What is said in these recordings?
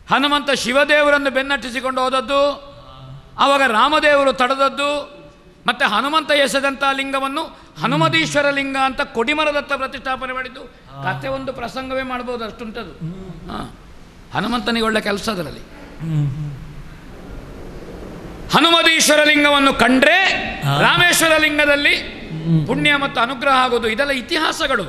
ಹನುಮಂತ ಶಿವದೇವರನ್ನು ಬೆನ್ನಟ್ಟಿಸಿಕೊಂಡು ಹೋದದ್ದು ಆವಾಗ ರಾಮದೇವರು ತಡೆದದ್ದು ಮತ್ತು ಹನುಮಂತ ಎಸೆದಂಥ ಲಿಂಗವನ್ನು ಹನುಮದೀಶ್ವರ ಲಿಂಗ ಅಂತ ಕೊಡಿಮರದತ್ತ ಪ್ರತಿಷ್ಠಾಪನೆ ಮಾಡಿದ್ದು ಕತೆ ಒಂದು ಪ್ರಸಂಗವೇ ಮಾಡ್ಬೋದು ಅಷ್ಟುಂಟದು ಹಾಂ ಹನುಮಂತನಿಗೆ ಒಳ್ಳೆ ಕೆಲಸ ಅದರಲ್ಲಿ ಹನುಮದೀಶ್ವರ ಲಿಂಗವನ್ನು ಕಂಡ್ರೆ ರಾಮೇಶ್ವರ ಲಿಂಗದಲ್ಲಿ ಪುಣ್ಯ ಮತ್ತು ಅನುಗ್ರಹ ಆಗೋದು ಇದೆಲ್ಲ ಇತಿಹಾಸಗಳು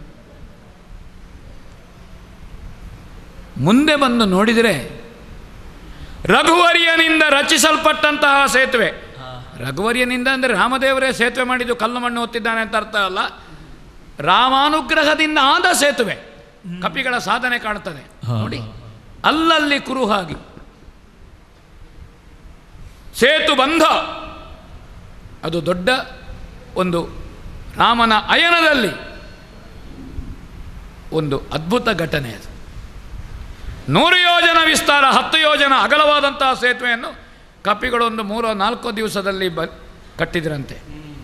ಮುಂದೆ ಬಂದು ನೋಡಿದರೆ ರಘುವರಿಯನಿಂದ ರಚಿಸಲ್ಪಟ್ಟಂತಹ ಸೇತುವೆ ರಘುವರಿಯನಿಂದ ಅಂದರೆ ರಾಮದೇವರೇ ಸೇತುವೆ ಮಾಡಿದ್ದು ಕಲ್ಲು ಮಣ್ಣು ಹೊತ್ತಿದ್ದಾನೆ ಅಂತ ಅರ್ಥ ಅಲ್ಲ ರಾಮಾನುಗ್ರಹದಿಂದ ಆದ ಸೇತುವೆ ಕಪಿಗಳ ಸಾಧನೆ ಕಾಣುತ್ತದೆ ನೋಡಿ ಅಲ್ಲಲ್ಲಿ ಕುರುಹಾಗಿ ಸೇತು ಬಂಧ ಅದು ದೊಡ್ಡ ಒಂದು ರಾಮನ ಅಯನದಲ್ಲಿ ಒಂದು ಅದ್ಭುತ ಘಟನೆ ಅದು ನೂರು ಯೋಜನ ವಿಸ್ತಾರ ಹತ್ತು ಯೋಜನ ಅಗಲವಾದಂತಹ ಸೇತುವೆಯನ್ನು ಕಪಿಗಳು ಒಂದು ಮೂರೋ ನಾಲ್ಕೋ ದಿವಸದಲ್ಲಿ ಬ ಕಟ್ಟಿದ್ರಂತೆ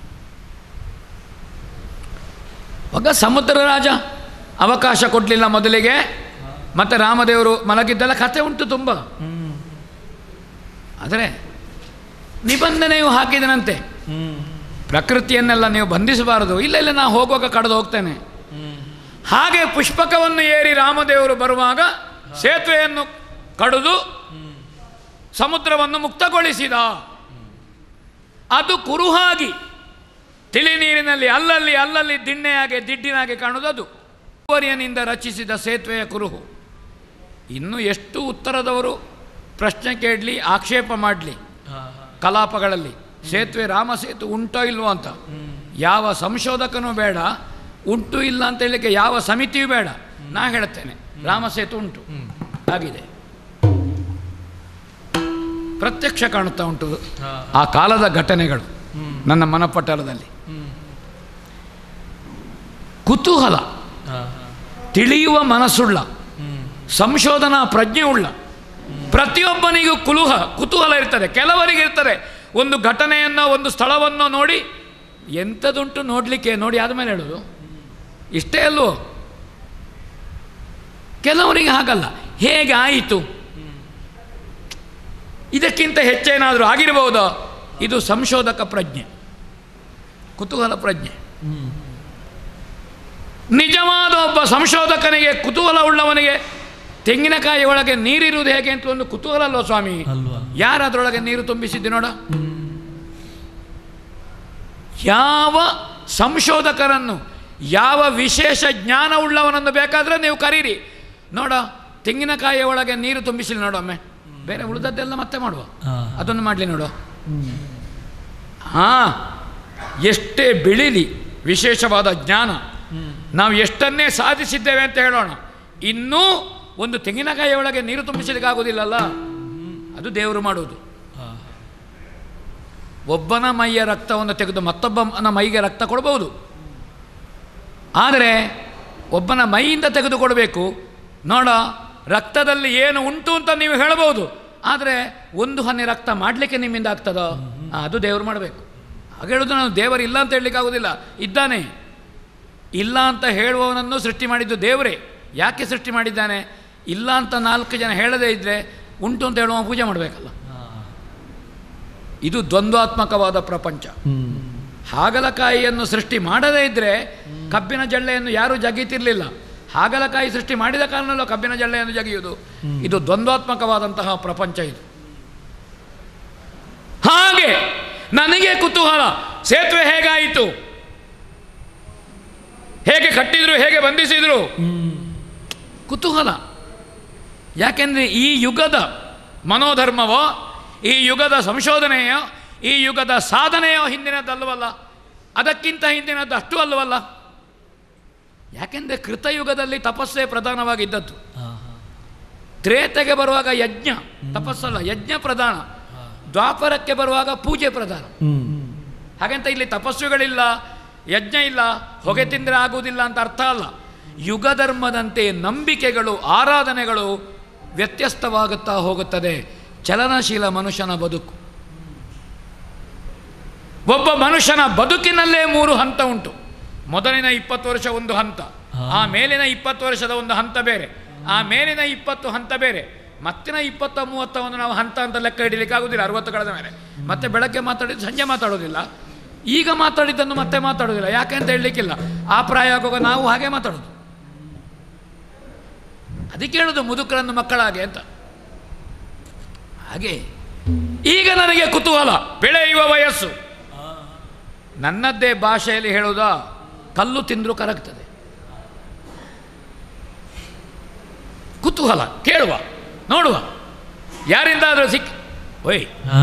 ಆಗ ಸಮುದ್ರ ರಾಜ ಅವಕಾಶ ಕೊಡಲಿಲ್ಲ ಮೊದಲಿಗೆ ಮತ್ತು ರಾಮದೇವರು ಮಲಗಿದ್ದೆಲ್ಲ ಕತೆ ಉಂಟು ತುಂಬ ಆದರೆ ನಿಬಂಧನೆಯು ಹಾಕಿದನಂತೆ ಪ್ರಕೃತಿಯನ್ನೆಲ್ಲ ನೀವು ಬಂಧಿಸಬಾರದು ಇಲ್ಲ ಇಲ್ಲ ನಾ ಹೋಗುವಾಗ ಕಳೆದು ಹೋಗ್ತೇನೆ ಹಾಗೆ ಪುಷ್ಪಕವನ್ನು ಏರಿ ರಾಮದೇವರು ಬರುವಾಗ ಸೇತುವೆಯನ್ನು ಕಡಿದು ಸಮುದ್ರವನ್ನು ಮುಕ್ತಗೊಳಿಸಿದ ಅದು ಕುರುಹಾಗಿ ತಿಳಿ ನೀರಿನಲ್ಲಿ ಅಲ್ಲಲ್ಲಿ ಅಲ್ಲಲ್ಲಿ ದಿಣ್ಣೆಯಾಗೆ ದಿಡ್ಡಿನಾಗೆ ಕಾಣುವುದು ವರಿಯನಿಂದ ರಚಿಸಿದ ಸೇತುವೆಯ ಕುರುಹು ಇನ್ನು ಎಷ್ಟು ಉತ್ತರದವರು ಪ್ರಶ್ನೆ ಕೇಳಲಿ ಆಕ್ಷೇಪ ಮಾಡಲಿ ಕಲಾಪಗಳಲ್ಲಿ ಸೇತುವೆ ರಾಮ ಸೇತು ಉಂಟೋ ಇಲ್ವೋ ಅಂತ ಯಾವ ಸಂಶೋಧಕನೂ ಬೇಡ ಉಂಟು ಇಲ್ಲ ಅಂತ ಹೇಳಲಿಕ್ಕೆ ಯಾವ ಸಮಿತಿಯೂ ಬೇಡ ನಾ ಹೇಳ್ತೇನೆ ರಾಮ ಸೇತು ಉಂಟು ಆಗಿದೆ ಪ್ರತ್ಯಕ್ಷ ಕಾಣುತ್ತಾ ಉಂಟು ಆ ಕಾಲದ ಘಟನೆಗಳು ನನ್ನ ಮನಪಟಲದಲ್ಲಿ ಕುತೂಹಲ ತಿಳಿಯುವ ಮನಸ್ಸುಳ್ಳ ಸಂಶೋಧನಾ ಪ್ರಜ್ಞೆ ಉಳ್ಳ ಪ್ರತಿಯೊಬ್ಬನಿಗೂ ಕುಲುಹ ಕುತೂಹಲ ಇರ್ತದೆ ಕೆಲವರಿಗೆ ಇರ್ತದೆ ಒಂದು ಘಟನೆಯನ್ನು ಒಂದು ಸ್ಥಳವನ್ನು ನೋಡಿ ಎಂಥದುಂಟು ನೋಡಲಿಕ್ಕೆ ನೋಡಿ ಆದಮೇಲೆ ಹೇಳೋದು ಇಷ್ಟೇ ಅಲ್ವೋ ಕೆಲವರಿಗೆ ಹಾಗಲ್ಲ ಹೇಗೆ ಆಯಿತು ಇದಕ್ಕಿಂತ ಹೆಚ್ಚೇನಾದರೂ ಆಗಿರಬಹುದೋ ಇದು ಸಂಶೋಧಕ ಪ್ರಜ್ಞೆ ಕುತೂಹಲ ಪ್ರಜ್ಞೆ ನಿಜವಾದ ಒಬ್ಬ ಸಂಶೋಧಕನಿಗೆ ಕುತೂಹಲ ಉಳ್ಳವನಿಗೆ ತೆಂಗಿನಕಾಯಿ ಒಳಗೆ ನೀರಿರುವುದು ಹೇಗೆ ಅಂತ ಒಂದು ಕುತೂಹಲ ಅಲ್ವ ಸ್ವಾಮಿ ಅಲ್ವಾ ಯಾರದ್ರೊಳಗೆ ನೀರು ತುಂಬಿಸಿದ್ದು ನೋಡ ಯಾವ ಸಂಶೋಧಕರನ್ನು ಯಾವ ವಿಶೇಷ ಜ್ಞಾನ ಉಳ್ಳವನನ್ನು ಬೇಕಾದರೆ ನೀವು ಕರೀರಿ ನೋಡ ತೆಂಗಿನಕಾಯಿಯ ಒಳಗೆ ನೀರು ತುಂಬಿಸಿಲ್ಲ ನೋಡೊಮ್ಮೆ ಬೇರೆ ಉಳಿದದ್ದೆಲ್ಲ ಮತ್ತೆ ಮಾಡುವ ಹಾ. ಅದನ್ನು ಮಾಡಲಿ ನೋಡು ಹಾಂ ಎಷ್ಟೇ ಬೆಳೀಲಿ ವಿಶೇಷವಾದ ಜ್ಞಾನ ನಾವು ಎಷ್ಟನ್ನೇ ಸಾಧಿಸಿದ್ದೇವೆ ಅಂತ ಹೇಳೋಣ ಇನ್ನೂ ಒಂದು ತೆಂಗಿನಕಾಯಿಯ ಒಳಗೆ ನೀರು ತುಂಬಿಸಲಿಕ್ಕಾಗೋದಿಲ್ಲಲ್ಲ ಅದು ದೇವರು ಮಾಡುವುದು ಒಬ್ಬನ ಮೈಯ ರಕ್ತವನ್ನು ತೆಗೆದು ಮತ್ತೊಬ್ಬನ ಮೈಗೆ ರಕ್ತ ಕೊಡಬಹುದು ಆದರೆ ಒಬ್ಬನ ಮೈಯಿಂದ ತೆಗೆದುಕೊಡಬೇಕು ನೋಡ ರಕ್ತದಲ್ಲಿ ಏನು ಉಂಟು ಅಂತ ನೀವು ಹೇಳಬಹುದು ಆದರೆ ಒಂದು ಹನಿ ರಕ್ತ ಮಾಡಲಿಕ್ಕೆ ನಿಮ್ಮಿಂದ ಆಗ್ತದೋ ಆ, ಅದು ದೇವರು ಮಾಡಬೇಕು ಹಾಗೆ ಹೇಳೋದು ನಾವು ದೇವರು ಇಲ್ಲ ಅಂತ ಹೇಳಲಿಕ್ಕೆ ಆಗೋದಿಲ್ಲ ಇದ್ದಾನೆ ಇಲ್ಲ ಅಂತ ಹೇಳುವವನನ್ನು ಸೃಷ್ಟಿ ಮಾಡಿದ್ದು ದೇವರೇ ಯಾಕೆ ಸೃಷ್ಟಿ ಮಾಡಿದ್ದಾನೆ ಇಲ್ಲ ಅಂತ ನಾಲ್ಕು ಜನ ಹೇಳದೇ ಇದ್ದರೆ ಉಂಟು ಅಂತ ಹೇಳುವ ಪೂಜೆ ಮಾಡಬೇಕಲ್ಲ ಇದು ದ್ವಂದ್ವಾತ್ಮಕವಾದ ಪ್ರಪಂಚ ಹಾಗಲಕಾಯಿಯನ್ನು ಸೃಷ್ಟಿ ಮಾಡದೇ ಇದ್ದರೆ ಕಬ್ಬಿನ ಜಳ್ಳೆಯನ್ನು ಯಾರೂ ಜಗೀತಿರಲಿಲ್ಲ ಹಾಗಲಕಾಯಿ ಸೃಷ್ಟಿ ಮಾಡಿದ ಕಾರಣಲ್ಲೂ ಕಬ್ಬಿನ ಜಳ್ಳೆಯನ್ನು ಜಗಿಯುವುದು ಇದು ದ್ವಂದ್ವಾತ್ಮಕವಾದಂತಹ ಪ್ರಪಂಚ ಇದು ಹಾಗೆ ನನಗೆ ಕುತೂಹಲ ಸೇತುವೆ ಹೇಗಾಯಿತು ಹೇಗೆ ಕಟ್ಟಿದ್ರು ಹೇಗೆ ಬಂಧಿಸಿದ್ರು ಕುತೂಹಲ ಯಾಕೆಂದರೆ ಈ ಯುಗದ ಮನೋಧರ್ಮವೋ ಈ ಯುಗದ ಸಂಶೋಧನೆಯೋ ಈ ಯುಗದ ಸಾಧನೆಯೋ ಹಿಂದಿನದ್ದಲ್ವಲ್ಲ ಅದಕ್ಕಿಂತ ಹಿಂದಿನದ್ದು ಅಷ್ಟು ಅಲ್ವಲ್ಲ ಯಾಕೆಂದರೆ ಕೃತಯುಗದಲ್ಲಿ ತಪಸ್ಸೇ ಪ್ರಧಾನವಾಗಿದ್ದದ್ದು ತ್ರೇತೆಗೆ ಬರುವಾಗ ಯಜ್ಞ ತಪಸ್ಸಲ್ಲ ಯಜ್ಞ ಪ್ರಧಾನ ದ್ವಾಪರಕ್ಕೆ ಬರುವಾಗ ಪೂಜೆ ಪ್ರಧಾನ ಹಾಗಂತ ಇಲ್ಲಿ ತಪಸ್ಸುಗಳಿಲ್ಲ ಯಜ್ಞ ಇಲ್ಲ ಹೊಗೆ ತಿಂದರೆ ಆಗುವುದಿಲ್ಲ ಅಂತ ಅರ್ಥ ಅಲ್ಲ ಯುಗ ಧರ್ಮದಂತೆ ನಂಬಿಕೆಗಳು ಆರಾಧನೆಗಳು ವ್ಯತ್ಯಸ್ತವಾಗುತ್ತಾ ಹೋಗುತ್ತದೆ ಚಲನಶೀಲ ಮನುಷ್ಯನ ಬದುಕು ಒಬ್ಬ ಮನುಷ್ಯನ ಬದುಕಿನಲ್ಲೇ ಮೂರು ಹಂತ ಉಂಟು ಮೊದಲಿನ ಇಪ್ಪತ್ತು ವರ್ಷ ಒಂದು ಹಂತ ಆ ಮೇಲಿನ ಇಪ್ಪತ್ತು ವರ್ಷದ ಒಂದು ಹಂತ ಬೇರೆ ಆ ಮೇಲಿನ ಇಪ್ಪತ್ತು ಹಂತ ಬೇರೆ ಮತ್ತಿನ ಇಪ್ಪತ್ತ ಮೂವತ್ತವನ್ನು ನಾವು ಹಂತ ಅಂತ ಲೆಕ್ಕ ಹಿಡಿಲಿಕ್ಕೆ ಆಗೋದಿಲ್ಲ ಅರವತ್ತು ಕಳೆದ ಮೇಲೆ ಮತ್ತೆ ಬೆಳಗ್ಗೆ ಮಾತಾಡಿದ್ದು ಸಂಜೆ ಮಾತಾಡೋದಿಲ್ಲ ಈಗ ಮಾತಾಡಿದ್ದನ್ನು ಮತ್ತೆ ಮಾತಾಡೋದಿಲ್ಲ ಯಾಕೆ ಅಂತ ಹೇಳಲಿಕ್ಕಿಲ್ಲ ಆ ಪ್ರಾಯ ಆಗುವಾಗ ನಾವು ಹಾಗೆ ಮಾತಾಡೋದು ಅದಕ್ಕೆ ಹೇಳೋದು ಮುದುಕರನ್ನು ಮಕ್ಕಳಾಗೆ ಅಂತ ಹಾಗೆ ಈಗ ನನಗೆ ಕುತೂಹಲ ಬೆಳೆಯುವ ವಯಸ್ಸು ನನ್ನದ್ದೇ ಭಾಷೆಯಲ್ಲಿ ಹೇಳೋದಾ ಕಲ್ಲು ತಿಂದರೂ ಕರಗ್ತದೆ ಕುತೂಹಲ ಕೇಳುವ ನೋಡುವ ಯಾರಿಂದಾದರೂ ಸಿಕ್ ಒಯ್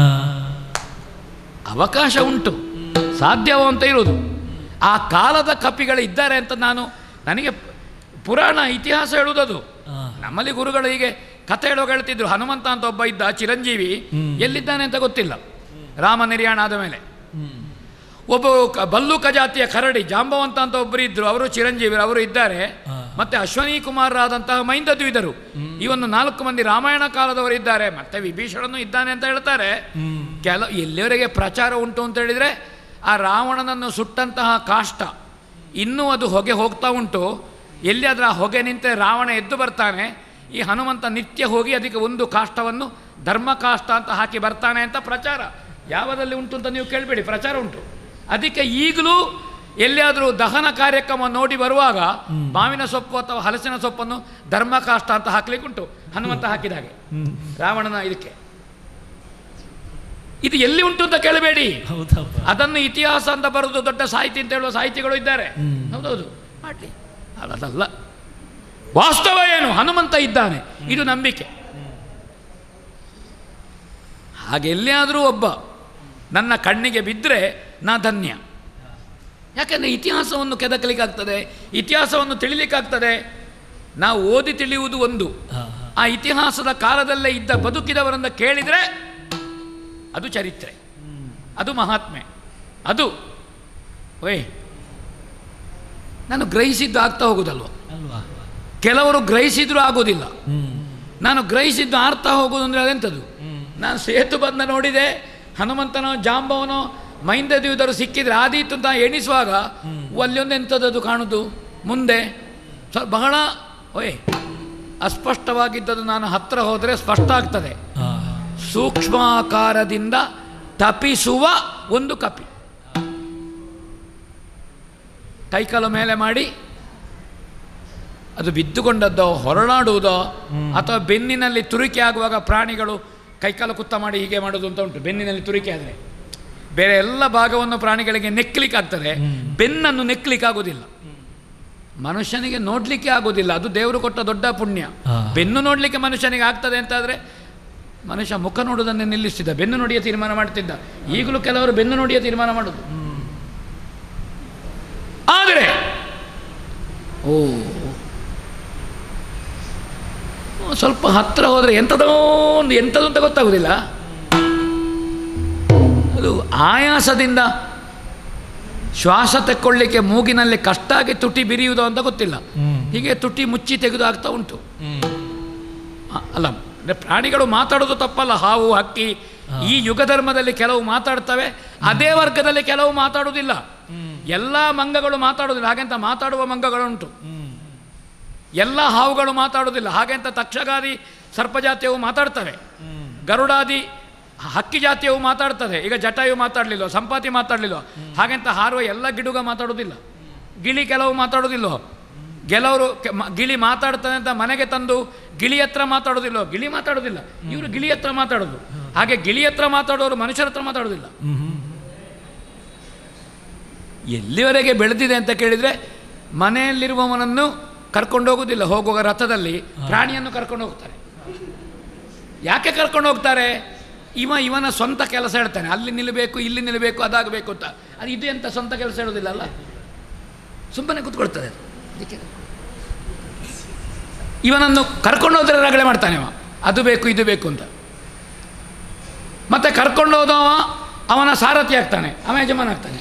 ಅವಕಾಶ ಉಂಟು ಸಾಧ್ಯವೋ ಅಂತ ಇರುವುದು ಆ ಕಾಲದ ಕಪಿಗಳು ಇದ್ದಾರೆ ಅಂತ ನಾನು ನನಗೆ ಪುರಾಣ ಇತಿಹಾಸ ಹೇಳುವುದದು ನಮ್ಮಲ್ಲಿ ಗುರುಗಳು ಹೀಗೆ ಕಥೆ ಹೇಳುವಾಗ ಹೇಳ್ತಿದ್ರು ಹನುಮಂತ ಅಂತ ಒಬ್ಬ ಇದ್ದ ಚಿರಂಜೀವಿ ಎಲ್ಲಿದ್ದಾನೆ ಅಂತ ಗೊತ್ತಿಲ್ಲ ರಾಮ ನಿರ್ಯಾಣ ಆದ ಮೇಲೆ ಒಬ್ಬ ಕ- ಬಲ್ಲೂಕ ಜಾತಿಯ ಕರಡಿ ಜಾಂಬವಂತ ಅಂತ ಒಬ್ಬರು ಇದ್ರು ಅವರು ಚಿರಂಜೀವಿ ಅವರು ಇದ್ದಾರೆ ಮತ್ತೆ ಅಶ್ವನಿ ಕುಮಾರರಾದಂತಹ ಮೈಂದದ್ವಿದರು ಇವನ್ನು ನಾಲ್ಕು ಮಂದಿ ರಾಮಾಯಣ ಕಾಲದವರು ಇದ್ದಾರೆ ಮತ್ತೆ ವಿಭೀಷಣನು ಇದ್ದಾನೆ ಅಂತ ಹೇಳ್ತಾರೆ ಕೆಲ ಎಲ್ಲಿವರೆಗೆ ಪ್ರಚಾರ ಉಂಟು ಅಂತ ಹೇಳಿದರೆ ಆ ರಾವಣನನ್ನು ಸುಟ್ಟಂತಹ ಕಾಷ್ಟ ಇನ್ನೂ ಅದು ಹೊಗೆ ಹೋಗ್ತಾ ಉಂಟು ಎಲ್ಲಿ ಅದರ ಹೊಗೆ ನಿಂತರೆ ರಾವಣ ಎದ್ದು ಬರ್ತಾನೆ ಈ ಹನುಮಂತ ನಿತ್ಯ ಹೋಗಿ ಅದಕ್ಕೆ ಒಂದು ಕಾಷ್ಟವನ್ನು ಧರ್ಮ ಕಾಷ್ಟ ಅಂತ ಹಾಕಿ ಬರ್ತಾನೆ ಅಂತ ಪ್ರಚಾರ ಯಾವದಲ್ಲಿ ಉಂಟು ಅಂತ ನೀವು ಕೇಳಬೇಡಿ ಪ್ರಚಾರ ಉಂಟು ಅದಕ್ಕೆ ಈಗಲೂ ಎಲ್ಲಿಯಾದರೂ ದಹನ ಕಾರ್ಯಕ್ರಮ ನೋಡಿ ಬರುವಾಗ ಮಾವಿನ ಸೊಪ್ಪು ಅಥವಾ ಹಲಸಿನ ಸೊಪ್ಪನ್ನು ಧರ್ಮಕಾಷ್ಟ ಅಂತ ಹಾಕ್ಲಿಕ್ಕೆ ಉಂಟು ಹನುಮಂತ ಹಾಕಿದ ಹಾಗೆ ರಾವಣನ ಇದಕ್ಕೆ ಇದು ಎಲ್ಲಿ ಉಂಟು ಅಂತ ಕೇಳಬೇಡಿ ಹೌದಪ್ಪ ಅದನ್ನು ಇತಿಹಾಸ ಅಂತ ಬರೋದು ದೊಡ್ಡ ಸಾಹಿತಿ ಅಂತ ಹೇಳುವ ಸಾಹಿತಿಗಳು ಇದ್ದಾರೆ ಹೌದೌದು ಮಾಡಲಿ ಅದಲ್ಲ ವಾಸ್ತವ ಏನು ಹನುಮಂತ ಇದ್ದಾನೆ ಇದು ನಂಬಿಕೆ ಹಾಗೆ ಎಲ್ಲಿಯಾದರೂ ಒಬ್ಬ ನನ್ನ ಕಣ್ಣಿಗೆ ಬಿದ್ದರೆ ನಾ ಧನ್ಯ ಯಾಕಂದರೆ ಇತಿಹಾಸವನ್ನು ಕೆದಕಲಿಕ್ಕಾಗ್ತದೆ ಇತಿಹಾಸವನ್ನು ತಿಳಿಲಿಕ್ಕಾಗ್ತದೆ ನಾವು ಓದಿ ತಿಳಿಯುವುದು ಒಂದು ಹಾ, ಆ ಇತಿಹಾಸದ ಕಾಲದಲ್ಲೇ ಇದ್ದ ಬದುಕಿದವರನ್ನು ಕೇಳಿದರೆ ಅದು ಚರಿತ್ರೆ ಅದು ಮಹಾತ್ಮೆ ಅದು ಓಯ್ ನಾನು ಗ್ರಹಿಸಿದ್ದು ಆಗ್ತಾ ಹೋಗುದಲ್ವ ಅಲ್ವಾ ಕೆಲವರು ಗ್ರಹಿಸಿದ್ರೂ ಆಗೋದಿಲ್ಲ ಹ್ಮ್ ನಾನು ಗ್ರಹಿಸಿದ್ದು ಆರ್ತಾ ಹೋಗೋದು ಅಂದರೆ ಅದೆಂಥದ್ದು ನಾನು ಸೇತು ಬಂದ ನೋಡಿದೆ ಹನುಮಂತನೋ ಜಾಂಬವನೋ ಮೈಂದದ್ಯೂದರು ಸಿಕ್ಕಿದ್ರೆ ಆದೀತು ಅಂತ ಎಣಿಸುವಾಗ ಅಲ್ಲೊಂದು ಎಂಥದ್ದು ಕಾಣುದು ಮುಂದೆ ಸ್ವಲ್ಪ ಬಹಳ ಓಯ್ ಅಸ್ಪಷ್ಟವಾಗಿದ್ದದ್ದು ನಾನು ಹತ್ತಿರ ಹೋದರೆ ಸ್ಪಷ್ಟ ಆಗ್ತದೆ ಹಾ, ಸೂಕ್ಷ್ಮಾಕಾರದಿಂದ ತಪಿಸುವ ಒಂದು ಕಪಿ ಕೈಕಾಲು ಮೇಲೆ ಮಾಡಿ ಅದು ಬಿದ್ದುಕೊಂಡದ್ದೋ ಹೊರಳಾಡುವುದೋ ಅಥವಾ ಬೆನ್ನಿನಲ್ಲಿ ತುರಿಕೆ ಆಗುವಾಗ ಪ್ರಾಣಿಗಳು ಕೈಕಾಲು ಕುತ್ತ ಮಾಡಿ ಹೀಗೆ ಮಾಡೋದು ಅಂತ ಉಂಟು ಬೆನ್ನಿನಲ್ಲಿ ತುರಿಕೆ ಆದರೆ ಬೇರೆ ಎಲ್ಲ ಭಾಗವನ್ನು ಪ್ರಾಣಿಗಳಿಗೆ ನೆಕ್ಲಿಕ್ಕೆ ಆಗ್ತದೆ ಬೆನ್ನನ್ನು ನೆಕ್ಲಿಕ್ಕೆ ಆಗೋದಿಲ್ಲ ಮನುಷ್ಯನಿಗೆ ನೋಡಲಿಕ್ಕೆ ಆಗೋದಿಲ್ಲ ಅದು ದೇವರು ಕೊಟ್ಟ ದೊಡ್ಡ ಪುಣ್ಯ ಹಾ. ಬೆನ್ನು ನೋಡಲಿಕ್ಕೆ ಮನುಷ್ಯನಿಗೆ ಆಗ್ತದೆ ಅಂತಾದರೆ ಮನುಷ್ಯ ಮುಖ ನೋಡುವುದನ್ನೇ ನಿಲ್ಲಿಸ್ತಿದ್ದ ಬೆನ್ನು ನೋಡಿಯ ತೀರ್ಮಾನ ಮಾಡ್ತಿದ್ದ ಈಗಲೂ ಕೆಲವರು ಬೆನ್ನು ನೋಡಿಯ ತೀರ್ಮಾನ ಮಾಡೋದು ಆದರೆ ಓ ಸ್ವಲ್ಪ ಹತ್ತಿರ ಹೋದರೆ ಎಂಥದೋ ಒಂದು ಎಂಥದ್ದು ಅಂತ ಗೊತ್ತಾಗೋದಿಲ್ಲ ಅದು ಆಯಾಸದಿಂದ ಶ್ವಾಸ ತೆಕ್ಕೊಳ್ಳಿಕ್ಕೆ ಮೂಗಿನಲ್ಲಿ ಕಷ್ಟ ಆಗಿ ತುಟಿ ಬಿರಿಯುವುದು ಅಂತ ಗೊತ್ತಿಲ್ಲ ಹ್ಮ್. ಹೀಗೆ ತುಟಿ ಮುಚ್ಚಿ ತೆಗೆದು ಆಗ್ತಾ ಉಂಟು ಹ್ಮ್. ಆ, ಅಲ್ಲ ಅಂದ್ರೆ ಪ್ರಾಣಿಗಳು ಮಾತಾಡೋದು ತಪ್ಪಲ್ಲ ಹಾವು ಹಕ್ಕಿ ಈ ಯುಗ ಧರ್ಮದಲ್ಲಿ ಕೆಲವು ಮಾತಾಡ್ತವೆ ಅದೇ ವರ್ಗದಲ್ಲಿ ಕೆಲವು ಮಾತಾಡುವುದಿಲ್ಲ ಎಲ್ಲ ಮಂಗಗಳು ಮಾತಾಡೋದಿಲ್ಲ ಹಾಗೆಂತ ಮಾತಾಡುವ ಮಂಗಗಳುಂಟು ಹ್ಮ್. ಎಲ್ಲ ಹಾವುಗಳು ಮಾತಾಡೋದಿಲ್ಲ ಹಾಗೆಂತ ತಕ್ಷಗಾದಿ ಸರ್ಪಜಾತಿಯವು ಮಾತಾಡ್ತವೆ ಹ್ಮ್. ಗರುಡಾದಿ ಹಕ್ಕಿ ಜಾತಿಯವು ಮಾತಾಡ್ತದೆ ಈಗ ಜಟಾಯು ಮಾತಾಡಲಿಲ್ಲ ಸಂಪಾತಿ ಮಾತಾಡಲಿಲ್ಲ ಹಾಗೆಂತ ಹಾರುವ ಎಲ್ಲ ಗಿಡುಗ ಮಾತಾಡೋದಿಲ್ಲ ಗಿಳಿ ಕೆಲವು ಮಾತಾಡೋದಿಲ್ಲ ಕೆಲವರು ಕೆ- ಮ- ಗಿಳಿ ಮಾತಾಡ್ತದೆ ಅಂತ ಮನೆಗೆ ತಂದು ಗಿಳಿ ಹತ್ರ ಮಾತಾಡೋದಿಲ್ಲ ಗಿಳಿ ಮಾತಾಡೋದಿಲ್ಲ ಇವರು ಗಿಳಿ ಹತ್ರ ಮಾತಾಡೋದು ಹಾಗೆ ಗಿಳಿ ಹತ್ರ ಮಾತಾಡೋರು ಮನುಷ್ಯರ ಹತ್ರ ಮಾತಾಡೋದಿಲ್ಲ ಹ್ಮ್. ಹ್ಮ್. ಎಲ್ಲಿವರೆಗೆ ಬೆಳೆದಿದೆ ಅಂತ ಕೇಳಿದರೆ ಮನೆಯಲ್ಲಿರುವವನನ್ನು ಕರ್ಕೊಂಡು ಹೋಗುವುದಿಲ್ಲ ಹೋಗುವಾಗ ರಥದಲ್ಲಿ ಪ್ರಾಣಿಯನ್ನು ಕರ್ಕೊಂಡು ಹೋಗ್ತಾರೆ ಯಾಕೆ ಕರ್ಕೊಂಡು ಹೋಗ್ತಾರೆ ಇವ ಇವನ ಸ್ವಂತ ಕೆಲಸ ಹೇಳ್ತಾನೆ ಅಲ್ಲಿ ನಿಲ್ಲಬೇಕು ಇಲ್ಲಿ ನಿಲ್ಲಬೇಕು ಅದಾಗಬೇಕು ಅಂತ ಅದು ಇದು ಎಂತ ಸ್ವಂತ ಕೆಲಸ ಹೇಳೋದಿಲ್ಲ ಅಲ್ಲ ಸುಮ್ಮನೆ ಕೂತ್ಕೊಳ್ತದೆ ಅದು. ಅದಕ್ಕೆ ಇವನನ್ನು ಕರ್ಕೊಂಡು ಹೋದ್ರೆ ರಗಳೆ ಮಾಡ್ತಾನೆ ಅವ ಅದು ಬೇಕು ಇದು ಬೇಕು ಅಂತ ಮತ್ತೆ ಕರ್ಕೊಂಡು ಹೋದವ ಅವನ ಸಾರಥಿ ಆಗ್ತಾನೆ ಅವ ಯಜಮಾನ ಆಗ್ತಾನೆ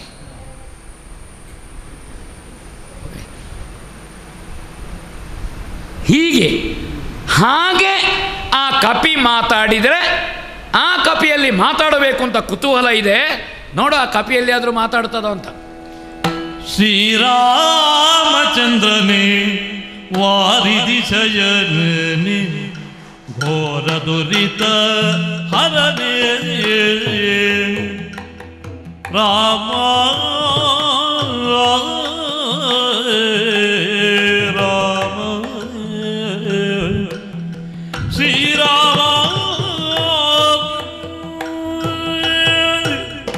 ಹೀಗೆ ಹಾಗೆ ಆ ಕಪಿ ಮಾತಾಡಿದರೆ ಆ ಕಪಿಯಲ್ಲಿ ಮಾತಾಡಬೇಕು ಅಂತ ಕುತೂಹಲ ಇದೆ ನೋಡು ಆ ಕಪಿಯಲ್ಲಿ ಆದರೂ ಮಾತಾಡ್ತದೋ ಅಂತ ಶ್ರೀರಾಮಚಂದ್ರನೇ ವಾರಿದಿ ಶಯನನೆ ಘೋರ ದುರಿತ ಹರನೇ ರಾಮ ರಾಮ ಶ್ರೀರಾಮ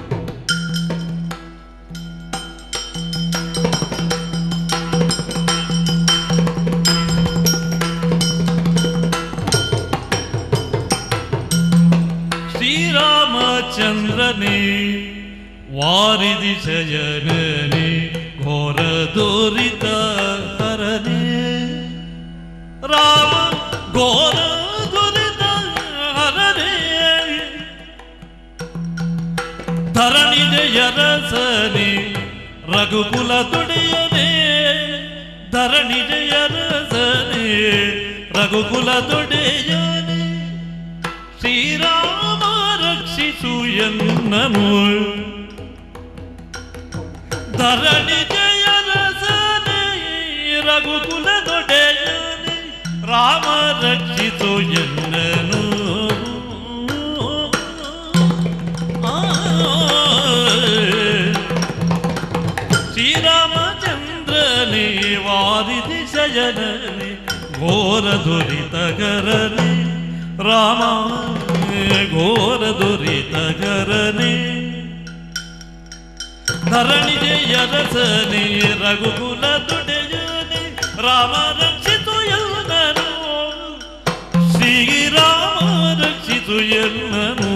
ಶ್ರೀರಾಮಚಂದ್ರನೇ ವಾರಿದಿ ಶಯನನೇ ಘೋರ ದುರಿತ ಹರನೇ ರಾಮ ಘೋರ ದುರಿತ ಹರನೇ ಧರಣಿ ಜಯರಸನೆ ರಘುಕುಲ ತುಡಿಯನೆ ಧರಣಿ ಜಯರಸನೆ ರಘುಕುಲ ತುಡಿಯನೆ ಶ್ರೀರಾಮ ರಕ್ಷಿಸು ಎನ್ನನು ಧರಣಿ ಜಯರಸನೆ ರಘುಕುಲ ದೊಡೆಯನೆ ರಾಮ ರಕ್ಷಿಸು ಎನ್ನನು ಶ್ರೀರಾಮಚಂದ್ರನೇ ವಾರಿದಿ ಶಯನನೆ ಘೋರ ದುರಿತಗರನೆ ರಾಮ ಘೋರ ದುರಿತಗರನೆ ಧರಣಿ ಜಯರಸನೆ ರಘುಕುಲ ದುಡೆಯನೆ ರಾಮ ರಕ್ಷಿತು ಎಲ್ಲನು ಶ್ರೀರಾಮ ರಕ್ಷಿತು ಎಲ್ಲನು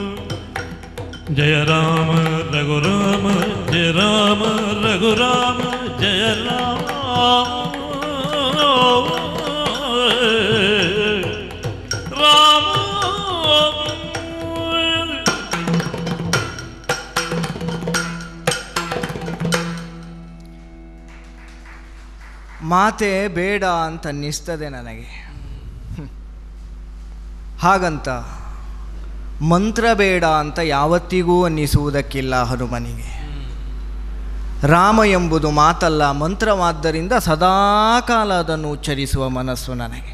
ಜಯ ರಾಮ ರಘುರಾಮ ಜಯ ರಾಮ ರಘುರಾಮ ಜಯ ರಾಮ ರಾಮ ಮಾತೆ ಬೇಡ ಅಂತ ಅನ್ನಿಸ್ತದೆ ನನಗೆ ಹ್ಮ್. ಹಾಗಂತ ಮಂತ್ರ ಬೇಡ ಅಂತ ಯಾವತ್ತಿಗೂ ಅನ್ನಿಸುವುದಕ್ಕಿಲ್ಲ ಹನುಮನಿಗೆ ರಾಮ ಎಂಬುದು ಮಾತಲ್ಲ ಮಂತ್ರವಾದ್ದರಿಂದ ಸದಾಕಾಲ ಅದನ್ನು ಉಚ್ಚರಿಸುವ ಮನಸ್ಸು ನನಗೆ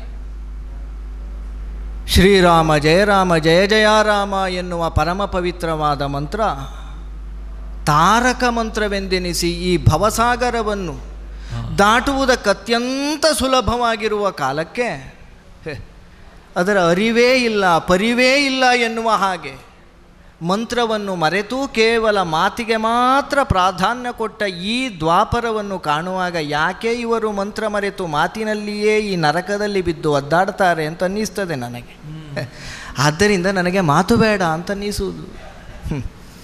ಶ್ರೀರಾಮ ಜಯರಾಮ ಜಯ ಜಯ ರಾಮ ಎನ್ನುವ ಪರಮ ಪವಿತ್ರವಾದ ಮಂತ್ರ ತಾರಕ ಮಂತ್ರವೆಂದೆನಿಸಿ ಈ ಭವಸಾಗರವನ್ನು ದಾಟುವುದಕ್ಕೆ ಅತ್ಯಂತ ಸುಲಭವಾಗಿರುವ ಕಾಲಕ್ಕೆ ಹೆ, ಅದರ ಅರಿವೇ ಇಲ್ಲ ಪರಿವೇ ಇಲ್ಲ ಎನ್ನುವ ಹಾಗೆ ಮಂತ್ರವನ್ನು ಮರೆತು ಕೇವಲ ಮಾತಿಗೆ ಮಾತ್ರ ಪ್ರಾಧಾನ್ಯ ಕೊಟ್ಟ ಈ ದ್ವಾಪರವನ್ನು ಕಾಣುವಾಗ ಯಾಕೆ ಇವರು ಮಂತ್ರ ಮರೆತು ಮಾತಿನಲ್ಲಿಯೇ ಈ ನರಕದಲ್ಲಿ ಬಿದ್ದು ಒದ್ದಾಡ್ತಾರೆ ಅಂತ ಅನ್ನಿಸ್ತದೆ ನನಗೆ ಹೆ, ಆದ್ದರಿಂದ ನನಗೆ ಮಾತು ಬೇಡ ಅಂತ ಅನ್ನಿಸುವುದು ಹ್ಮ್.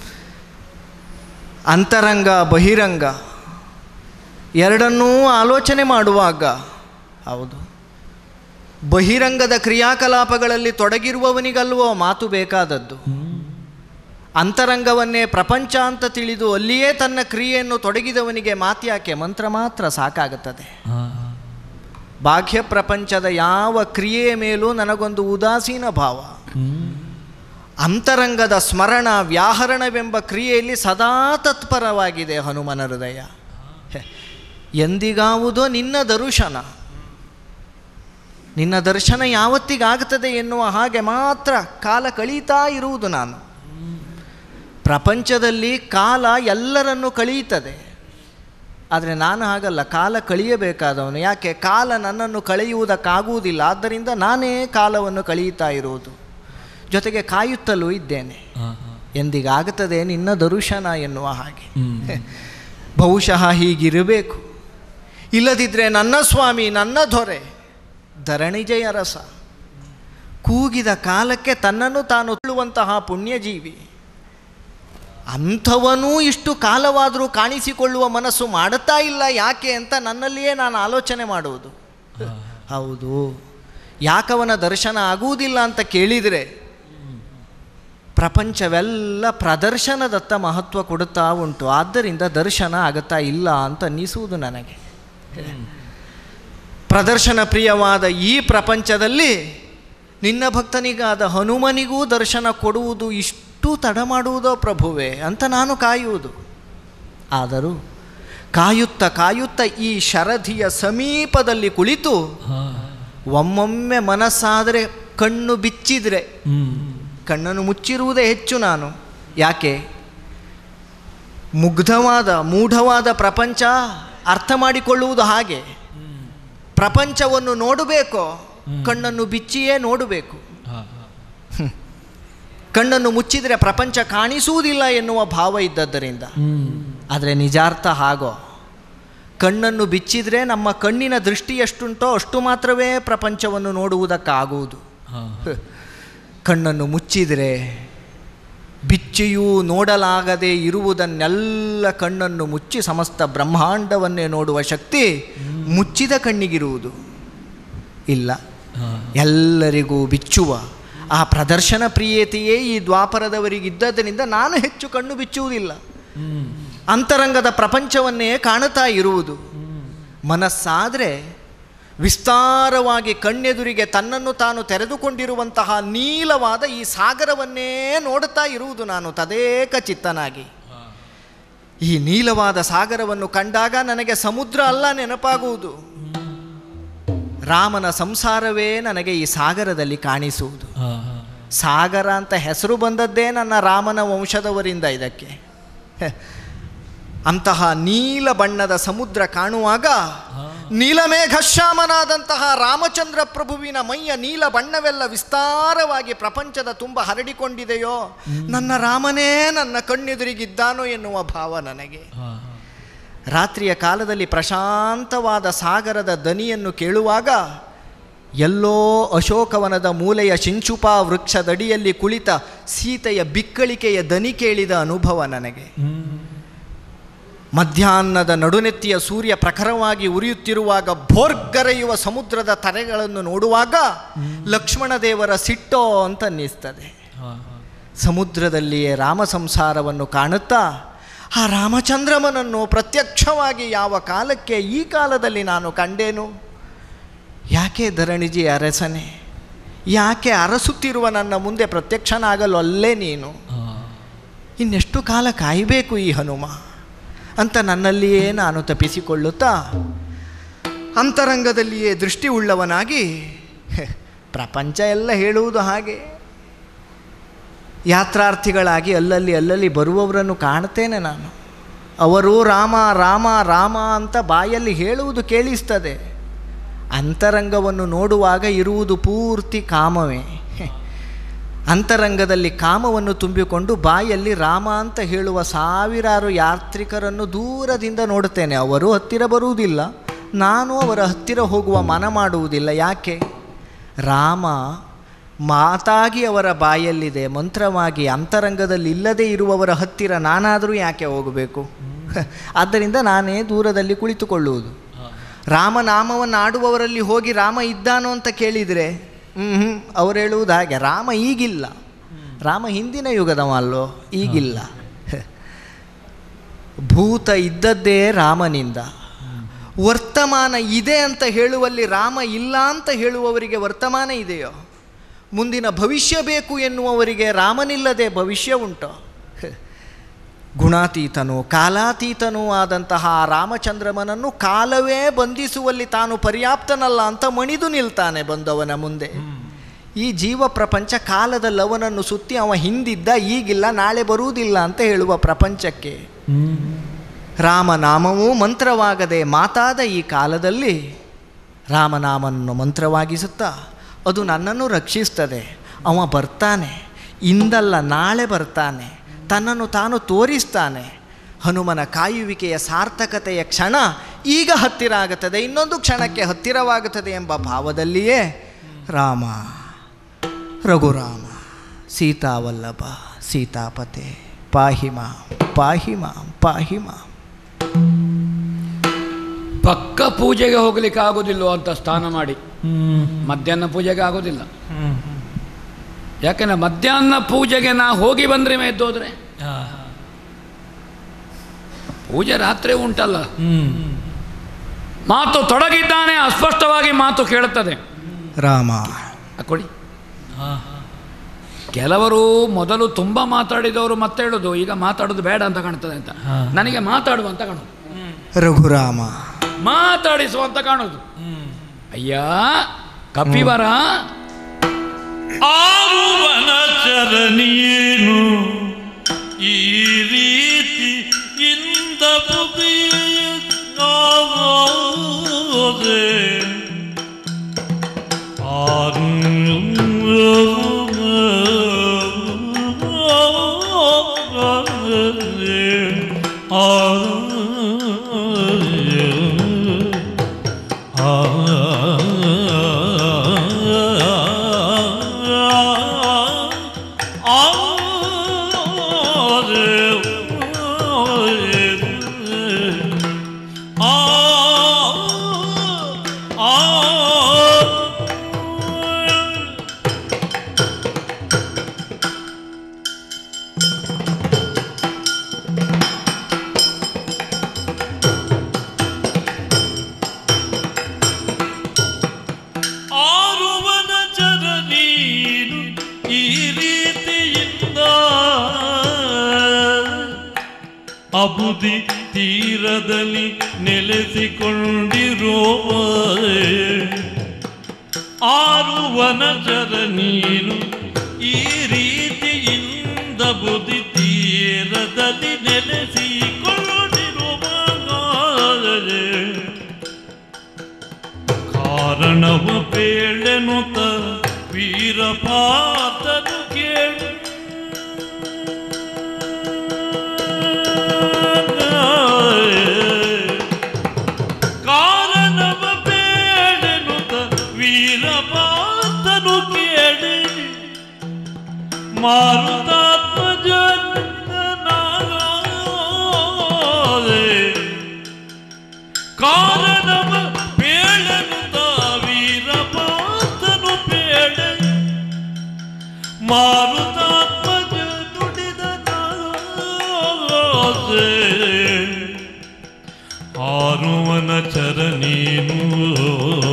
ಅಂತರಂಗ ಬಹಿರಂಗ ಎರಡನ್ನೂ ಆಲೋಚನೆ ಮಾಡುವಾಗ ಹೌದು ಬಹಿರಂಗದ ಕ್ರಿಯಾಕಲಾಪಗಳಲ್ಲಿ ತೊಡಗಿರುವವನಿಗಲ್ವೋ ಮಾತು ಬೇಕಾದದ್ದು ಅಂತರಂಗವನ್ನೇ ಪ್ರಪಂಚ ಅಂತ ತಿಳಿದು ಅಲ್ಲಿಯೇ ತನ್ನ ಕ್ರಿಯೆಯನ್ನು ತೊಡಗಿದವನಿಗೆ ಮಾತ್ಯಾಕೆ ಮಂತ್ರ ಮಾತ್ರ ಸಾಕಾಗುತ್ತದೆ ಬಾಹ್ಯ ಪ್ರಪಂಚದ ಯಾವ ಕ್ರಿಯೆಯ ಮೇಲೂ ನನಗೊಂದು ಉದಾಸೀನ ಭಾವ ಅಂತರಂಗದ ಸ್ಮರಣ ವ್ಯಾಹರಣವೆಂಬ ಕ್ರಿಯೆಯಲ್ಲಿ ಸದಾ ತತ್ಪರವಾಗಿದೆ ಹನುಮನ ಹೃದಯ ಹೆ, ಎಂದಿಗಾವುದೋ ನಿನ್ನ ದರುಶನ ನಿನ್ನ ದರ್ಶನ ಯಾವತ್ತಿಗಾಗುತ್ತದೆ ಎನ್ನುವ ಹಾಗೆ ಮಾತ್ರ ಕಾಲ ಕಳೀತಾ ಇರುವುದು ನಾನು ಪ್ರಪಂಚದಲ್ಲಿ ಕಾಲ ಎಲ್ಲರನ್ನು ಕಳೆಯುತ್ತದೆ ಆದರೆ ನಾನು ಹಾಗಲ್ಲ ಕಾಲ ಕಳೆಯಬೇಕಾದವನು ಯಾಕೆ ಕಾಲ ನನ್ನನ್ನು ಕಳೆಯುವುದಕ್ಕಾಗುವುದಿಲ್ಲ ಆದ್ದರಿಂದ ನಾನೇ ಕಾಲವನ್ನು ಕಳೆಯುತ್ತಾ ಇರುವುದು ಜೊತೆಗೆ ಕಾಯುತ್ತಲೂ ಇದ್ದೇನೆ ಎಂದಿಗಾಗುತ್ತದೆ ನಿನ್ನ ದರುಶನ ಎನ್ನುವ ಹಾಗೆ ಬಹುಶಃ ಹೀಗಿರಬೇಕು ಇಲ್ಲದಿದ್ದರೆ ನನ್ನ ಸ್ವಾಮಿ ನನ್ನ ದೊರೆ ಧರಣಿಜಯ ರಸ ಕೂಗಿದ ಕಾಲಕ್ಕೆ ತನ್ನನ್ನು ತಾನು ತುಳುವಂತಹ ಪುಣ್ಯಜೀವಿ ಅಂಥವನೂ ಇಷ್ಟು ಕಾಲವಾದರೂ ಕಾಣಿಸಿಕೊಳ್ಳುವ ಮನಸ್ಸು ಮಾಡುತ್ತಾ ಇಲ್ಲ ಯಾಕೆ ಅಂತ ನನ್ನಲ್ಲಿಯೇ ನಾನು ಆಲೋಚನೆ ಮಾಡುವುದು ಹೌದು ಯಾಕವನ ದರ್ಶನ ಆಗುವುದಿಲ್ಲ ಅಂತ ಕೇಳಿದರೆ ಪ್ರಪಂಚವೆಲ್ಲ ಪ್ರದರ್ಶನದತ್ತ ಮಹತ್ವ ಕೊಡುತ್ತಾ ಉಂಟು ಆದ್ದರಿಂದ ದರ್ಶನ ಆಗುತ್ತಾ ಇಲ್ಲ ಅಂತ ಅನ್ನಿಸುವುದು ನನಗೆ ಪ್ರದರ್ಶನ ಪ್ರಿಯವಾದ ಈ ಪ್ರಪಂಚದಲ್ಲಿ ನಿನ್ನ ಭಕ್ತನಿಗಾದ ಹನುಮನಿಗೂ ದರ್ಶನ ಕೊಡುವುದು ಇಷ್ಟು ತಡ ಮಾಡುವುದೋ ಪ್ರಭುವೇ ಅಂತ ನಾನು ಕಾಯುವುದು ಆದರೂ ಕಾಯುತ್ತ ಕಾಯುತ್ತ ಈ ಶರಧಿಯ ಸಮೀಪದಲ್ಲಿ ಕುಳಿತು ಒಮ್ಮೊಮ್ಮೆ ಮನಸ್ಸಾದರೆ ಕಣ್ಣು ಬಿಚ್ಚಿದರೆ ಕಣ್ಣನ್ನು ಮುಚ್ಚಿರುವುದೇ ಹೆಚ್ಚು ನಾನು ಯಾಕೆ ಮುಗ್ಧವಾದ ಮೂಢವಾದ ಪ್ರಪಂಚ ಅರ್ಥ ಮಾಡಿಕೊಳ್ಳುವುದು ಹಾಗೆ ಪ್ರಪಂಚವನ್ನು ನೋಡಬೇಕೋ ಕಣ್ಣನ್ನು ಬಿಚ್ಚಿಯೇ ನೋಡಬೇಕು ಕಣ್ಣನ್ನು ಮುಚ್ಚಿದರೆ ಪ್ರಪಂಚ ಕಾಣಿಸುವುದಿಲ್ಲ ಎನ್ನುವ ಭಾವ ಇದ್ದದ್ದರಿಂದ ಆದರೆ ನಿಜಾರ್ಥ ಹಾಗೋ ಕಣ್ಣನ್ನು ಬಿಚ್ಚಿದರೆ ನಮ್ಮ ಕಣ್ಣಿನ ದೃಷ್ಟಿ ಎಷ್ಟುಂಟೋ ಅಷ್ಟು ಮಾತ್ರವೇ ಪ್ರಪಂಚವನ್ನು ನೋಡುವುದಕ್ಕಾಗುವುದು ಕಣ್ಣನ್ನು ಮುಚ್ಚಿದರೆ ಬಿಚ್ಚಿಯೂ ನೋಡಲಾಗದೆ ಇರುವುದನ್ನೆಲ್ಲ ಕಣ್ಣನ್ನು ಮುಚ್ಚಿ ಸಮಸ್ತ ಬ್ರಹ್ಮಾಂಡವನ್ನೇ ನೋಡುವ ಶಕ್ತಿ ಮುಚ್ಚಿದ ಕಣ್ಣಿಗಿರುವುದು ಇಲ್ಲ ಎಲ್ಲರಿಗೂ ಬಿಚ್ಚುವ ಆ ಪ್ರದರ್ಶನ ಪ್ರಿಯತೆಯೇ ಈ ದ್ವಾಪರದವರಿಗಿದ್ದರಿಂದ ನಾನು ಹೆಚ್ಚು ಕಣ್ಣು ಬಿಚ್ಚುವುದಿಲ್ಲ ಅಂತರಂಗದ ಪ್ರಪಂಚವನ್ನೇ ಕಾಣುತ್ತಾ ಇರುವುದು ಮನಸ್ಸಾದರೆ ವಿಸ್ತಾರವಾಗಿ ಕಣ್ಣೆದುರಿಗೆ ತನ್ನನ್ನು ತಾನು ತೆರೆದುಕೊಂಡಿರುವಂತಹ ನೀಲವಾದ ಈ ಸಾಗರವನ್ನೇ ನೋಡುತ್ತಾ ಇರುವುದು ನಾನು ತದೇಕ ಚಿತ್ತನಾಗಿ ಈ ನೀಲವಾದ ಸಾಗರವನ್ನು ಕಂಡಾಗ ನನಗೆ ಸಮುದ್ರ ಅಲ್ಲ ನೆನಪಾಗುವುದು ರಾಮನ ಸಂಸಾರವೇ ನನಗೆ ಈ ಸಾಗರದಲ್ಲಿ ಕಾಣಿಸುವುದು ಸಾಗರ ಅಂತ ಹೆಸರು ಬಂದದ್ದೇ ನನ್ನ ರಾಮನ ವಂಶದವರಿಂದ ಇದಕ್ಕೆ ಹೆ. ಅಂತಹ ನೀಲ ಬಣ್ಣದ ಸಮುದ್ರ ಕಾಣುವಾಗ ನೀಲಮೇಘಶ್ಯಾಮನಾದಂತಹ ರಾಮಚಂದ್ರ ಪ್ರಭುವಿನ ಮೈಯ ನೀಲ ಬಣ್ಣವೆಲ್ಲ ವಿಸ್ತಾರವಾಗಿ ಪ್ರಪಂಚದ ತುಂಬ ಹರಡಿಕೊಂಡಿದೆಯೋ ನನ್ನ ರಾಮನೇ ನನ್ನ ಕಣ್ಣೆದುರಿಗಿದ್ದಾನೋ ಎನ್ನುವ ಭಾವ ನನಗೆ ರಾತ್ರಿಯ ಕಾಲದಲ್ಲಿ ಪ್ರಶಾಂತವಾದ ಸಾಗರದ ದನಿಯನ್ನು ಕೇಳುವಾಗ ಎಲ್ಲೋ ಅಶೋಕವನದ ಮೂಲೆಯ ಶಿಂಚುಪಾ ವೃಕ್ಷದಡಿಯಲ್ಲಿ ಕುಳಿತ ಸೀತೆಯ ಬಿಕ್ಕಳಿಕೆಯ ದನಿ ಕೇಳಿದ ಅನುಭವ ನನಗೆ ಮಧ್ಯಾಹ್ನದ ನಡುನೆತ್ತಿಯ ಸೂರ್ಯ ಪ್ರಖರವಾಗಿ ಉರಿಯುತ್ತಿರುವಾಗ ಭೋರ್ಗರೆಯುವ ಸಮುದ್ರದ ತರೆಗಳನ್ನು ನೋಡುವಾಗ ಲಕ್ಷ್ಮಣ ದೇವರ ಸಿಟ್ಟೋ ಅಂತ ಅನ್ನಿಸ್ತದೆ ಸಮುದ್ರದಲ್ಲಿಯೇ ರಾಮ ಸಂಸಾರವನ್ನು ಕಾಣುತ್ತಾ ಆ ರಾಮಚಂದ್ರಮನನ್ನು ಪ್ರತ್ಯಕ್ಷವಾಗಿ ಯಾವ ಕಾಲಕ್ಕೆ ಈ ಕಾಲದಲ್ಲಿ ನಾನು ಕಂಡೇನು ಯಾಕೆ ಧರಣಿಜಿ ಅರಸನೆ ಯಾಕೆ ಅರಸುತ್ತಿರುವ ನನ್ನ ಮುಂದೆ ಪ್ರತ್ಯಕ್ಷನಾಗಲು ಅಲ್ಲೇ ನೀನು ಇನ್ನೆಷ್ಟು ಕಾಲ ಕಾಯಬೇಕು ಈ ಹನುಮ ಅಂತ ನನ್ನಲ್ಲಿಯೇ ನಾನು ತಪ್ಪಿಸಿಕೊಳ್ಳುತ್ತಾ ಅಂತರಂಗದಲ್ಲಿಯೇ ದೃಷ್ಟಿ ಉಳ್ಳವನಾಗಿ ಹೆ, ಪ್ರಪಂಚ ಎಲ್ಲ ಹೇಳುವುದು ಹಾಗೆ ಯಾತ್ರಾರ್ಥಿಗಳಾಗಿ ಅಲ್ಲಲ್ಲಿ ಅಲ್ಲಲ್ಲಿ ಬರುವವರನ್ನು ಕಾಣ್ತೇನೆ ನಾನು ಅವರು ರಾಮ ರಾಮ ರಾಮ ಅಂತ ಬಾಯಲ್ಲಿ ಹೇಳುವುದು ಕೇಳಿಸ್ತದೆ ಅಂತರಂಗವನ್ನು ನೋಡುವಾಗ ಇರುವುದು ಪೂರ್ತಿ ಕಾಮವೇ ಅಂತರಂಗದಲ್ಲಿ ಕಾಮವನ್ನು ತುಂಬಿಕೊಂಡು ಬಾಯಲ್ಲಿ ರಾಮ ಅಂತ ಹೇಳುವ ಸಾವಿರಾರು ಯಾತ್ರಿಕರನ್ನು ದೂರದಿಂದ ನೋಡುತ್ತೇನೆ ಅವರು ಹತ್ತಿರ ಬರುವುದಿಲ್ಲ ನಾನು ಅವರ ಹತ್ತಿರ ಹೋಗುವ ಮನ ಮಾಡುವುದಿಲ್ಲ ಯಾಕೆ ರಾಮ ಮಾತಾಗಿ ಅವರ ಬಾಯಲ್ಲಿದೆ ಮಂತ್ರವಾಗಿ ಅಂತರಂಗದಲ್ಲಿ ಇಲ್ಲದೇ ಇರುವವರ ಹತ್ತಿರ ನಾನಾದರೂ ಯಾಕೆ ಹೋಗಬೇಕು ಆದ್ದರಿಂದ ನಾನೇ ದೂರದಲ್ಲಿ ಕುಳಿತುಕೊಳ್ಳುವುದು ರಾಮನಾಮವನ್ನು ಆಡುವವರಲ್ಲಿ ಹೋಗಿ ರಾಮ ಇದ್ದಾನೋ ಅಂತ ಕೇಳಿದರೆ ಹ್ಞೂ ಅವ್ರು ಹೇಳುವುದು ಹಾಗೆ ರಾಮ ಈಗಿಲ್ಲ ರಾಮ ಹಿಂದಿನ ಯುಗದವ ಅಲ್ಲೋ ಈಗಿಲ್ಲ ಭೂತ ಇದ್ದದ್ದೇ ರಾಮನಿಂದ ವರ್ತಮಾನ ಇದೆ ಅಂತ ಹೇಳುವಲ್ಲಿ ರಾಮ ಇಲ್ಲ ಅಂತ ಹೇಳುವವರಿಗೆ ವರ್ತಮಾನ ಇದೆಯೋ ಮುಂದಿನ ಭವಿಷ್ಯ ಬೇಕು ಎನ್ನುವವರಿಗೆ ರಾಮನಿಲ್ಲದೆ ಭವಿಷ್ಯ ಉಂಟೋ ಗುಣಾತೀತನು ಕಾಲಾತೀತನೂ ಆದಂತಹ ಆ ರಾಮಚಂದ್ರಮನನ್ನು ಕಾಲವೇ ಬಂಧಿಸುವಲ್ಲಿ ತಾನು ಪರ್ಯಾಪ್ತನಲ್ಲ ಅಂತ ಮಣಿದು ನಿಲ್ತಾನೆ ಬಂದವನ ಮುಂದೆ ಈ ಜೀವ ಪ್ರಪಂಚ ಕಾಲದಲ್ಲಿ ಅವನನ್ನು ಸುತ್ತಿ ಅವ ಹಿಂದಿದ್ದ ಈಗಿಲ್ಲ ನಾಳೆ ಬರುವುದಿಲ್ಲ ಅಂತ ಹೇಳುವ ಪ್ರಪಂಚಕ್ಕೆ ರಾಮನಾಮವೂ ಮಂತ್ರವಾಗದೆ ಮಾತಾದ ಈ ಕಾಲದಲ್ಲಿ ರಾಮನಾಮನನ್ನು ಮಂತ್ರವಾಗಿಸುತ್ತಾ ಅದು ನನ್ನನ್ನು ರಕ್ಷಿಸ್ತದೆ ಅವ ಬರ್ತಾನೆ ಇಂದಲ್ಲ ನಾಳೆ ಬರ್ತಾನೆ ತನ್ನನ್ನು ತಾನು ತೋರಿಸ್ತಾನೆ ಹನುಮನ ಕಾಯುವಿಕೆಯ ಸಾರ್ಥಕತೆಯ ಕ್ಷಣ ಈಗ ಹತ್ತಿರ ಆಗುತ್ತದೆ ಇನ್ನೊಂದು ಕ್ಷಣಕ್ಕೆ ಹತ್ತಿರವಾಗುತ್ತದೆ ಎಂಬ ಭಾವದಲ್ಲಿಯೇ ರಾಮ ರಘುರಾಮ ಸೀತಾವಲ್ಲಭ ಸೀತಾಪತೆ ಪಾಹಿ ಮಾಂ ಪಾಹಿ ಮಾಂ ಪಾಹಿ ಮಾಂ ಪಕ್ಕ ಪೂಜೆಗೆ ಹೋಗ್ಲಿಕ್ಕೆ ಆಗೋದಿಲ್ವೋ ಅಂತ ಸ್ನಾನ ಮಾಡಿ ಮಧ್ಯಾಹ್ನ ಪೂಜೆಗೆ ಆಗೋದಿಲ್ಲ ಯಾಕೆಂದ್ರೆ ಮಧ್ಯಾಹ್ನ ಪೂಜೆಗೆ ನಾ ಹೋಗಿ ಬಂದ್ರೆ ಎದ್ದೋದ್ರೆ ಪೂಜೆ ರಾತ್ರಿ ಉಂಟಲ್ಲ ಮಾತು ತೊಡಗಿದ್ದಾನೆ ಅಸ್ಪಷ್ಟವಾಗಿ ಮಾತು ಕೇಳುತ್ತದೆ ರಾಮ ಆ ಕೊಡಿ ಕೆಲವರು ಮೊದಲು ತುಂಬ ಮಾತಾಡಿದವರು ಮತ್ತೆ ಹೇಳೋದು ಈಗ ಮಾತಾಡೋದು ಬೇಡ ಅಂತ ಕಾಣ್ತದೆ ಅಂತ ನನಗೆ ಮಾತಾಡುವ ಅಂತ ಕಾಣೋದು ರಘುರಾಮ ಮಾತಾಡಿಸುವಂತ ಕಾಣೋದು ಅಯ್ಯ ಕಪಿವರ ಆರುವನ ಚರಣಿಯೇನು ಈ ರೀತಿ ಇಂದ ಬುದ್ಧಿ ಆರು ಆರುವನ ಜನ ನೀನು ಈ ರೀತಿಯಿಂದ ಅಬುದಿ ತೀರದಲ್ಲಿ ನೆಲೆಸಿಕೊಂಡಿರೋ ಆರುವನ ಜನ ನೀನು ಈ ರೀತಿಯಿಂದ ಬುದ್ಧಿ ತೀರದಲ್ಲಿ ನೆಲೆಸಿಕೊಂಡಿರುವ ಕಾರಣವ ಬೇಳೆನುತ ವೀರಪಾತನು ಕೇಳು ಕಾರಣವ ಬೇಳೆನುತ ವೀರಪಾತನು ಕೇಳಿ ಮಾರುತಾತ್ಮಜ ಕಾರಣವ ಬೇಳನು ವೀರಪಾತನು ಬೇಡ ಮಾರುತಾತ್ಮಜ ನುಡಿದ ನಾಸೆ. ಆರುವನ ಚರನೀನು